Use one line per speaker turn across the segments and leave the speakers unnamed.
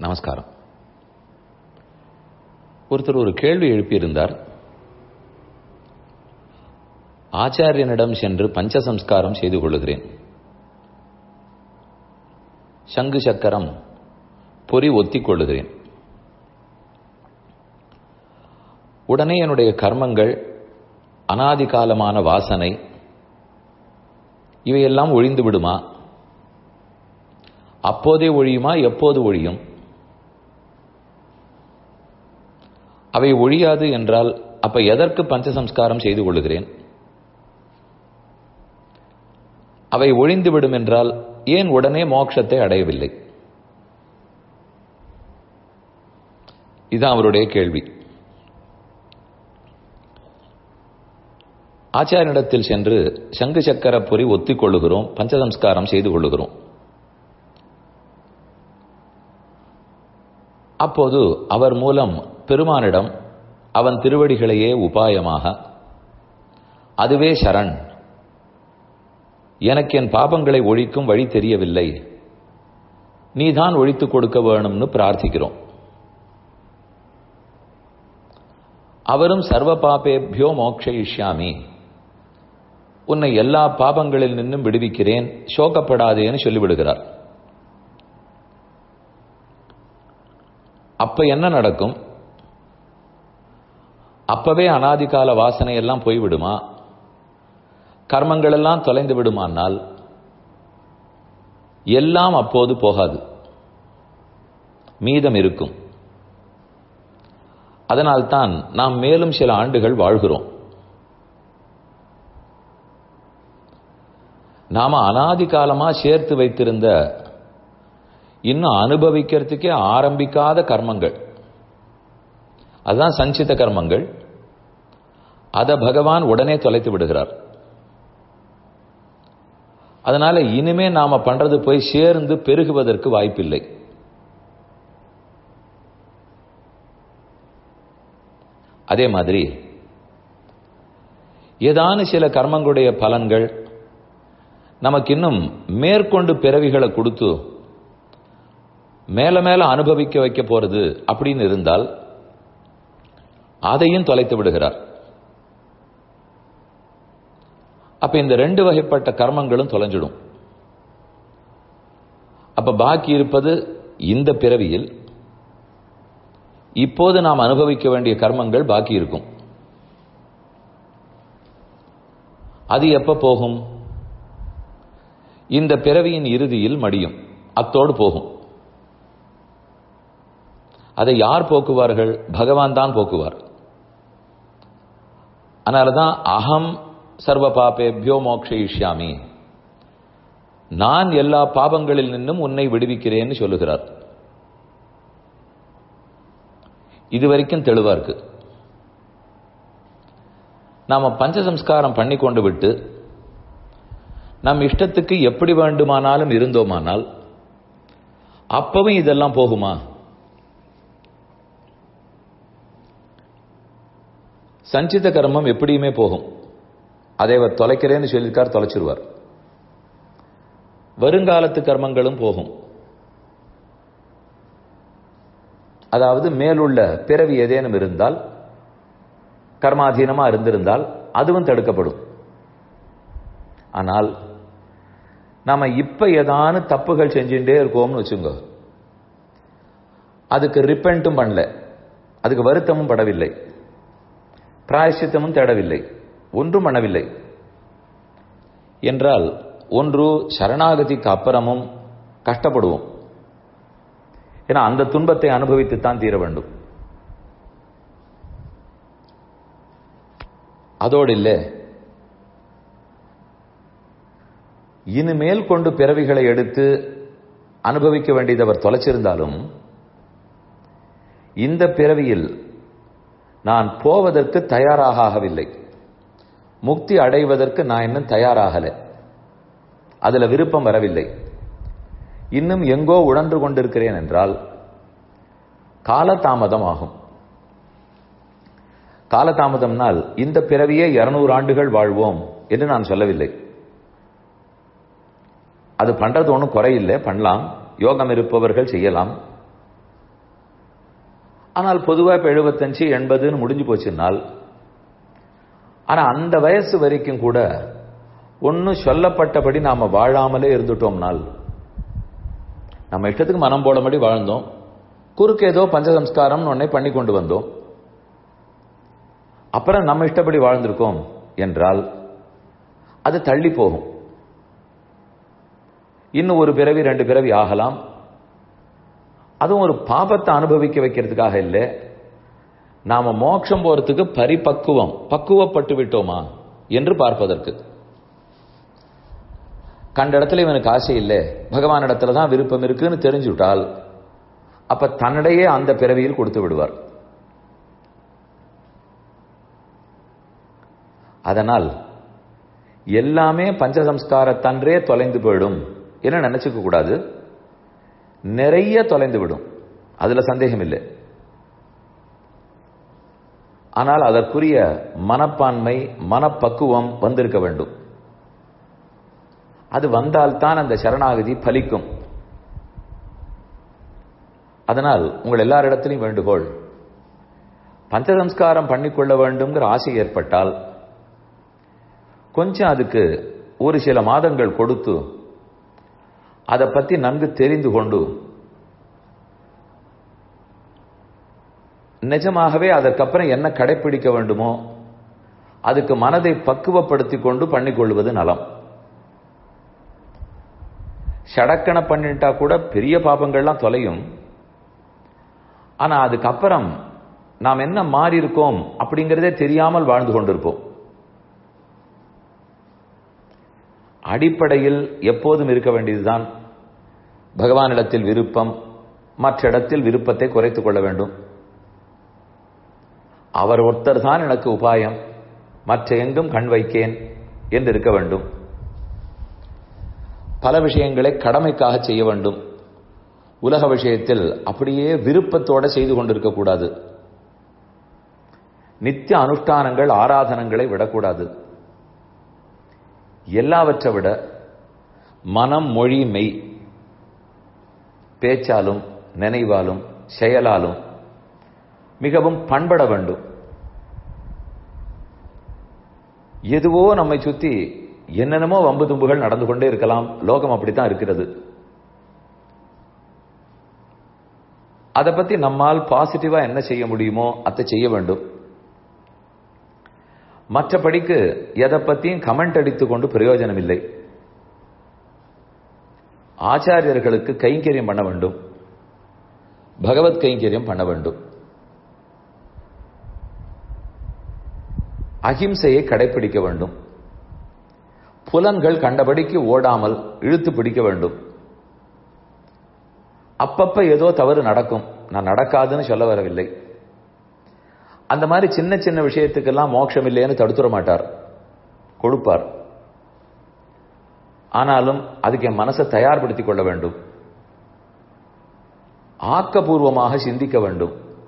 நமஸ்காரம் ஒருத்தர் ஒரு கேள்வி எழுப்பியிருந்தார் ஆச்சாரியனிடம் சென்று பஞ்சசம்ஸ்காரம் செய்து கொள்ளுகிறேன் சங்கு சக்கரம் பொறி ஒத்திக் கொள்ளுகிறேன் உடனே என்னுடைய கர்மங்கள் அனாதி காலமான வாசனை இவையெல்லாம் ஒழிந்து விடுமா அப்போதே ஒழியுமா எப்போது ஒழியும் அவை ஒழியாது என்றால் அப்ப எதற்கு பஞ்சசம்ஸ்காரம் செய்து கொள்ளுகிறேன் அவை ஒழிந்துவிடும் என்றால் ஏன் உடனே மோட்சத்தை அடையவில்லை இதுதான் அவருடைய கேள்வி ஆச்சாரியனிடத்தில் சென்று சங்கு சக்கர பொறி ஒத்திக் கொள்ளுகிறோம் பஞ்சசம்ஸ்காரம் செய்து கொள்ளுகிறோம் அப்போது அவர் மூலம் பெருமானிடம் அவன் திருவடிகளையே உபாயமாக அதுவே சரண் எனக்கு என் பாபங்களை ஒழிக்கும் வழி தெரியவில்லை நீதான் ஒழித்துக் கொடுக்க வேணும்னு பிரார்த்திக்கிறோம் அவரும் சர்வ பாபேபியோ மோக்ஷயிஷ்யாமி உன்னை எல்லா பாபங்களில் நின்றும் விடுவிக்கிறேன் சோகப்படாதேன்னு சொல்லிவிடுகிறார் அப்ப என்ன நடக்கும் அப்பவே அனாதிகால வாசனை எல்லாம் போய்விடுமா கர்மங்கள் எல்லாம் தொலைந்து விடுமானால் எல்லாம் அப்போது போகாது மீதம் இருக்கும் அதனால்தான் நாம் மேலும் சில ஆண்டுகள் வாழ்கிறோம் நாம அனாதி காலமா சேர்த்து வைத்திருந்த இன்னும் அனுபவிக்கிறதுக்கே ஆரம்பிக்காத கர்மங்கள் அதுதான் சஞ்சித கர்மங்கள் அதை பகவான் உடனே தொலைத்து விடுகிறார் அதனால இனிமே நாம பண்றது போய் சேர்ந்து பெருகுவதற்கு வாய்ப்பில்லை அதே மாதிரி ஏதான சில கர்மங்களுடைய பலன்கள் நமக்கு இன்னும் மேற்கொண்டு பிறவிகளை கொடுத்து மேல மேல அனுபவிக்க வைக்க போறது அப்படின்னு இருந்தால் அதையும் தொலைத்து விடுகிறார் அப்ப இந்த ரெண்டு வகைப்பட்ட கர்மங்களும் தொலைஞ்சிடும் அப்ப பாக்கி இருப்பது இந்த பிறவியில் இப்போது நாம் அனுபவிக்க வேண்டிய கர்மங்கள் பாக்கி இருக்கும் அது எப்ப போகும் இந்த பிறவியின் இறுதியில் மடியும் அத்தோடு போகும் அதை யார் போக்குவார்கள் பகவான் தான் போக்குவார் அதனாலதான் அகம் சர்வ பாபேபியோ மோக்ஷயிஷ்யாமி நான் எல்லா பாபங்களில் நின்றும் உன்னை விடுவிக்கிறேன்னு சொல்லுகிறார் இது வரைக்கும் தெளிவா இருக்கு நாம பஞ்சசம்ஸ்காரம் பண்ணி கொண்டு விட்டு நம் இஷ்டத்துக்கு எப்படி வேண்டுமானாலும் இருந்தோமானால் அப்பவும் இதெல்லாம் போகுமா சஞ்சித கர்மம் எப்படியுமே போகும் அதை அவர் தொலைக்கிறேன்னு சொல்லியிருக்கார் தொலைச்சிருவார் வருங்காலத்து கர்மங்களும் போகும் அதாவது மேலுள்ள பிறவி ஏதேனும் இருந்தால் கர்மாதீனமா இருந்திருந்தால் அதுவும் தடுக்கப்படும் ஆனால் நாம இப்ப ஏதானு தப்புகள் செஞ்சுட்டே இருக்கோம்னு வச்சுங்க அதுக்கு ரிப்பெண்ட்டும் பண்ணல அதுக்கு வருத்தமும் படவில்லை பிராயசித்தமும் தேடவில்லை ஒன்றும் பண்ணவில்லை என்றால் ஒன்று சரணாகதிக்கு அப்புறமும் கஷ்டப்படுவோம் ஏன்னா அந்த துன்பத்தை அனுபவித்துத்தான் தீர வேண்டும் அதோடு இல்லை இனிமேல் கொண்டு பிறவிகளை எடுத்து அனுபவிக்க வேண்டியது அவர் தொலைச்சிருந்தாலும் இந்த பிறவியில் நான் போவதற்கு தயாராகவில்லை முக்தி அடைவதற்கு நான் இன்னும் தயாராகல அதுல விருப்பம் வரவில்லை இன்னும் எங்கோ உழன்று கொண்டிருக்கிறேன் என்றால் காலதாமதம் ஆகும் காலதாமதம்னால் இந்த பிறவியே இருநூறு ஆண்டுகள் வாழ்வோம் என்று நான் சொல்லவில்லை அது பண்றது ஒன்றும் குறையில்லை பண்ணலாம் யோகம் இருப்பவர்கள் செய்யலாம் ஆனால் பொதுவாக இப்போ எழுபத்தஞ்சு எண்பதுன்னு முடிஞ்சு போச்சுன்னால் ஆனால் அந்த வயசு வரைக்கும் கூட ஒன்றும் சொல்லப்பட்டபடி நாம் வாழாமலே இருந்துட்டோம்னால் நம்ம இஷ்டத்துக்கு மனம் போடபடி வாழ்ந்தோம் குறுக்கு ஏதோ பஞ்சசம்ஸ்காரம் ஒன்னே பண்ணி கொண்டு வந்தோம் அப்புறம் நம்ம இஷ்டப்படி வாழ்ந்திருக்கோம் என்றால் அது தள்ளி போகும் இன்னும் ஒரு பிறவி ரெண்டு பிறவி ஆகலாம் அதுவும் ஒரு பாபத்தை அனுபவிக்க வைக்கிறதுக்காக இல்லை நாம மோட்சம் போறதுக்கு பரிபக்குவம் பக்குவப்பட்டு விட்டோமா என்று பார்ப்பதற்கு கண்ட இடத்துல இவனுக்கு ஆசை இல்லை பகவான் இடத்துல தான் விருப்பம் இருக்குன்னு தெரிஞ்சுட்டால் அப்ப தன்னிடையே அந்த பிறவியில் கொடுத்து விடுவார் அதனால் எல்லாமே பஞ்சசம்ஸ்காரத்தன்றே தொலைந்து போயிடும் என்ன நினைச்சுக்க கூடாது நிறைய தொலைந்து விடும் அதுல சந்தேகம் இல்லை ஆனால் அதற்குரிய மனப்பான்மை மனப்பக்குவம் வந்திருக்க வேண்டும் அது வந்தால்தான் அந்த சரணாகதி பலிக்கும் அதனால் உங்கள் எல்லாரிடத்திலையும் வேண்டுகோள் பஞ்சசம்ஸ்காரம் பண்ணிக்கொள்ள வேண்டும்ங்கிற ஆசை ஏற்பட்டால் கொஞ்சம் அதுக்கு ஒரு சில மாதங்கள் கொடுத்து அதை பத்தி நன்கு தெரிந்து கொண்டு நிஜமாகவே அதற்கப்புறம் என்ன கடைபிடிக்க வேண்டுமோ அதுக்கு மனதை பக்குவப்படுத்தி கொண்டு பண்ணிக்கொள்வது நலம் ஷடக்கண பண்ணிட்டா கூட பெரிய பாபங்கள்லாம் தொலையும் ஆனா அதுக்கப்புறம் நாம் என்ன மாறி இருக்கோம் அப்படிங்கிறதே தெரியாமல் வாழ்ந்து கொண்டிருப்போம் அடிப்படையில் எப்போதும் இருக்க வேண்டியதுதான் பகவானிடத்தில் விருப்பம் மற்ற இடத்தில் விருப்பத்தை குறைத்துக் கொள்ள வேண்டும் அவர் ஒருத்தர் தான் எனக்கு உபாயம் மற்ற எங்கும் கண் வைக்கேன் என்று இருக்க வேண்டும் பல விஷயங்களை கடமைக்காக செய்ய வேண்டும் உலக விஷயத்தில் அப்படியே விருப்பத்தோட செய்து கொண்டிருக்க கூடாது நித்திய அனுஷ்டானங்கள் ஆராதனங்களை விடக்கூடாது எல்லாவற்றை விட மனம் மொழி மெய் பேச்சாலும் நினைவாலும் செயலாலும் மிகவும் பண்பட வேண்டும் எதுவோ நம்மை சுத்தி என்னென்னமோ வம்பு தும்புகள் நடந்து கொண்டே இருக்கலாம் லோகம் அப்படித்தான் இருக்கிறது அதை பத்தி நம்மால் பாசிட்டிவா என்ன செய்ய முடியுமோ அதை செய்ய வேண்டும் மற்றபடிக்கு எதை பத்தியும் கமெண்ட் அடித்துக் கொண்டு பிரயோஜனம் இல்லை ஆச்சாரியர்களுக்கு கைங்கரியம் பண்ண வேண்டும் பகவத் கைங்கரியம் பண்ண வேண்டும் அகிம்சையை கடைபிடிக்க வேண்டும் புலன்கள் கண்டபடிக்கு ஓடாமல் இழுத்து பிடிக்க வேண்டும் அப்பப்ப ஏதோ தவறு நடக்கும் நான் நடக்காதுன்னு சொல்ல வரவில்லை அந்த மாதிரி சின்ன சின்ன விஷயத்துக்கெல்லாம் மோட்சம் இல்லைன்னு தடுத்துட மாட்டார் கொடுப்பார் ஆனாலும் அதுக்கு என் மனசை தயார்படுத்திக் கொள்ள வேண்டும் ஆக்கபூர்வமாக சிந்திக்க வேண்டும்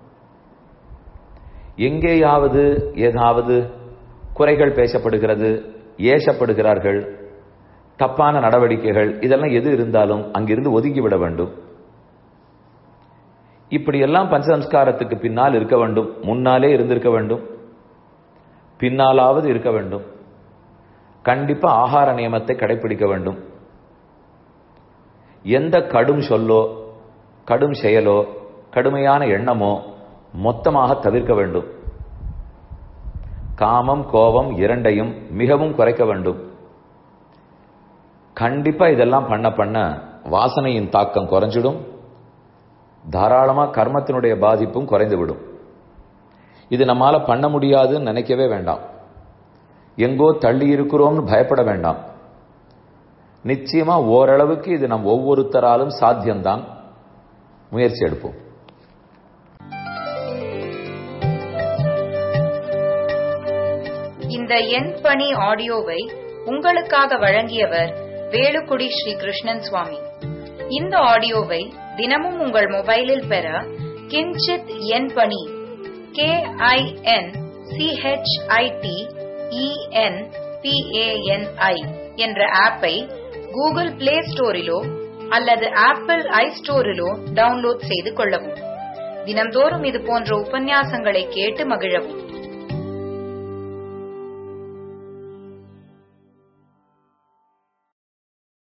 எங்கேயாவது ஏதாவது குறைகள் பேசப்படுகிறது ஏசப்படுகிறார்கள் தப்பான நடவடிக்கைகள் இதெல்லாம் எது இருந்தாலும் அங்கிருந்து ஒதுங்கிவிட வேண்டும் இப்படியெல்லாம் பஞ்சசம்ஸ்காரத்துக்கு பின்னால் இருக்க வேண்டும் முன்னாலே இருந்திருக்க வேண்டும் பின்னாலாவது இருக்க வேண்டும் கண்டிப்பா ஆகார நியமத்தை கடைபிடிக்க வேண்டும் எந்த கடும் சொல்லோ கடும் செயலோ கடுமையான எண்ணமோ மொத்தமாக தவிர்க்க வேண்டும் காமம் கோபம் இரண்டையும் மிகவும் குறைக்க வேண்டும் கண்டிப்பா இதெல்லாம் பண்ண பண்ண வாசனையின் தாக்கம் குறைஞ்சிடும் தாராளமா கர்மத்தினுடைய பாதிப்பும் குறைந்துவிடும் இது நம்மால பண்ண முடியாதுன்னு நினைக்கவே வேண்டாம் எங்கோ தள்ளி இருக்கிறோம்னு பயப்பட வேண்டாம் நிச்சயமா ஓரளவுக்கு இது நம் ஒவ்வொருத்தராலும் சாத்தியம்தான் முயற்சி எடுப்போம்
இந்த எண் பணி ஆடியோவை உங்களுக்காக வழங்கியவர் வேலுக்குடி ஸ்ரீ கிருஷ்ணன் சுவாமி இந்த ஆடியோவை தினமும் உங்கள் மொபைலில் பெற கிஞ்சித் எண் பணி கே ஐ என் சிஹெச்ஐடி இஎன் பிஏஎன்ஐ என்ற ஆப்பை கூகுள் பிளே ஸ்டோரிலோ அல்லது ஆப்பிள் ஐ ஸ்டோரிலோ டவுன்லோட் செய்து கொள்ளவும் தினம்தோறும் இது போன்ற உபன்யாசங்களை கேட்டு மகிழவும்